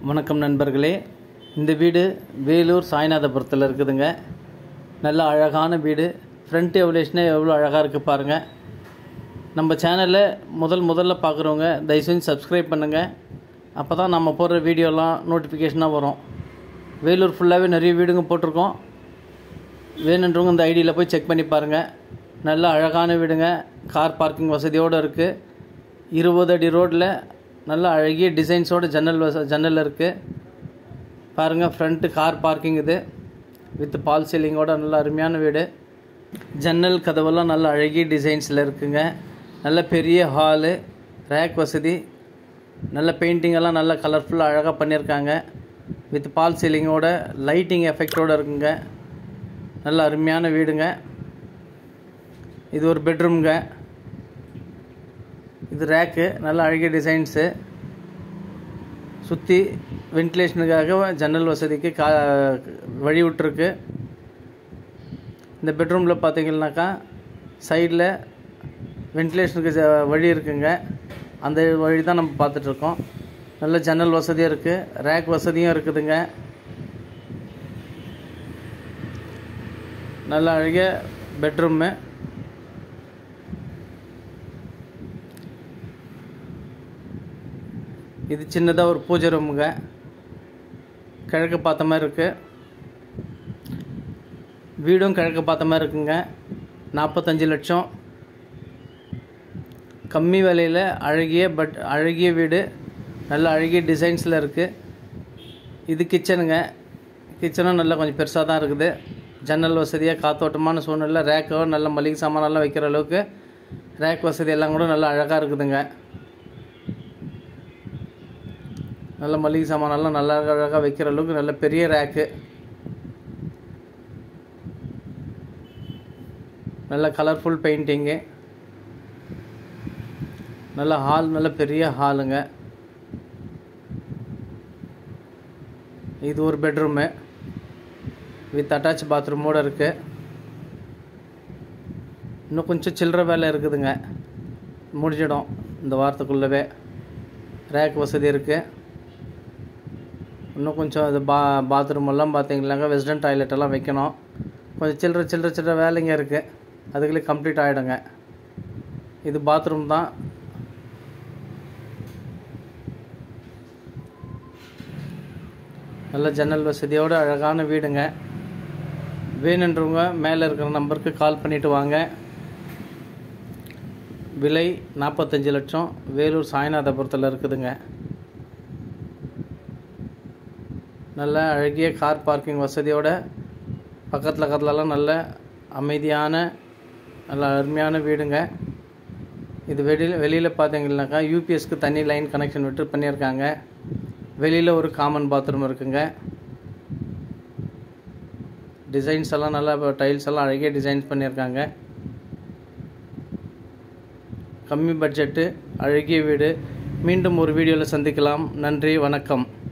வணக்கம் நண்பர்களே இந்த வீடு வேலூர் சாய்நாதபுரத்தில் இருக்குதுங்க நல்ல அழகான வீடு ஃப்ரண்ட் எவலேஷனே எவ்வளோ அழகாக இருக்குது பாருங்கள் நம்ம சேனலை முதல் முதல்ல பார்க்குறவங்க தயவு செஞ்சு சப்ஸ்கிரைப் பண்ணுங்கள் அப்போ தான் நம்ம போடுற வீடியோலாம் நோட்டிஃபிகேஷனாக வரும் வேலூர் ஃபுல்லாகவே நிறைய வீடுங்க போட்டிருக்கோம் வேணுன்றவங்க இந்த ஐடியில் போய் செக் பண்ணி பாருங்கள் நல்ல அழகான வீடுங்க கார் பார்க்கிங் வசதியோடு இருக்குது இருபது அடி ரோட்டில் நல்ல அழகிய டிசைன்ஸோட ஜன்னல் வச ஜன்னல் இருக்குது பாருங்கள் ஃப்ரண்ட்டு கார் பார்க்கிங் இது வித் பால் சீலிங்கோட நல்ல அருமையான வீடு ஜன்னல் கதவெல்லாம் நல்ல அழகிய டிசைன்ஸில் இருக்குங்க நல்ல பெரிய ஹாலு ரேக் வசதி நல்ல பெயிண்டிங் எல்லாம் நல்ல கலர்ஃபுல்லாக அழகாக பண்ணியிருக்காங்க வித் பால் சீலிங்கோட லைட்டிங் எஃபெக்டோடு இருக்குங்க நல்ல அருமையான வீடுங்க இது ஒரு பெட்ரூம்ங்க இது ரேக்கு நல்ல அழகிய டிசைன்ஸு சுற்றி வென்டிலேஷனுக்காக ஜன்னல் வசதிக்கு கா வழி விட்டுருக்கு இந்த பெட்ரூமில் பார்த்தீங்கன்னாக்கா சைடில் வென்டிலேஷனுக்கு ஜ- வழி இருக்குங்க அந்த வழி தான் நம்ம பார்த்துட்ருக்கோம் நல்ல ஜன்னல் வசதியும் இருக்குது ரேக் வசதியும் இருக்குதுங்க நல்ல அழகிய பெட்ரூமு இது சின்னதாக ஒரு பூஜை ரூமுங்க கிழக்கு பார்த்த மாதிரி இருக்குது வீடும் கிழக்கு பார்த்த மாதிரி இருக்குங்க நாற்பத்தஞ்சு லட்சம் கம்மி விலையில் அழகிய பட் அழகிய வீடு நல்ல அழகிய டிசைன்ஸில் இருக்குது இது கிச்சனுங்க கிச்சனும் நல்லா கொஞ்சம் பெருசாக தான் இருக்குது ஜன்னல் வசதியாக காத்தோட்டமான சூழ்நிலை ரேக்கோ நல்ல மளிகை சாமானெல்லாம் வைக்கிற அளவுக்கு ரேக் வசதி எல்லாம் கூட நல்லா அழகாக இருக்குதுங்க நல்ல மளிகை சாமானெல்லாம் நல்லா அழகாக வைக்கிற அளவுக்கு நல்ல பெரிய ரேக்கு நல்ல கலர்ஃபுல் பெயிண்டிங்கு நல்ல ஹால் நல்ல பெரிய ஹாலுங்க இது ஒரு பெட்ரூமு வித் அட்டாச் பாத்ரூமோடு இருக்குது இன்னும் கொஞ்சம் சில்லற வேலை இருக்குதுங்க முடிஞ்சிடும் இந்த வாரத்துக்குள்ளவே ரேக் வசதி இருக்குது இன்னும் கொஞ்சம் அது பா பாத்ரூம் எல்லாம் பார்த்தீங்கன்னாக்கா வெஸ்டர்ன் டாய்லெட் எல்லாம் வைக்கணும் கொஞ்சம் சில்லற சில்லற சில்லற வேலைங்க இருக்குது அதுக்குள்ளே கம்ப்ளீட் ஆகிடுங்க இது பாத்ரூம் தான் நல்ல ஜன்னல் வசதியோடு அழகான வீடுங்க வேணுன்றவங்க மேலே இருக்கிற நம்பருக்கு கால் பண்ணிவிட்டு வாங்க விலை நாற்பத்தஞ்சு லட்சம் வேலூர் சாய்நாதபுரத்தில் இருக்குதுங்க நல்ல அழகிய கார் பார்க்கிங் வசதியோட பக்கத்தில் பக்கத்துலலாம் நல்ல அமைதியான நல்ல அருமையான வீடுங்க இது வெளியில் வெளியில் பார்த்தீங்கன்னாக்கா யூபிஎஸ்க்கு தண்ணி லைன் கனெக்ஷன் விட்டு பண்ணியிருக்காங்க வெளியில் ஒரு காமன் பாத்ரூம் இருக்குங்க டிசைன்ஸ் எல்லாம் நல்லா டைல்ஸ் எல்லாம் அழகிய டிசைன்ஸ் பண்ணியிருக்காங்க கம்மி பட்ஜெட்டு அழகிய வீடு மீண்டும் ஒரு வீடியோவில் சந்திக்கலாம் நன்றி வணக்கம்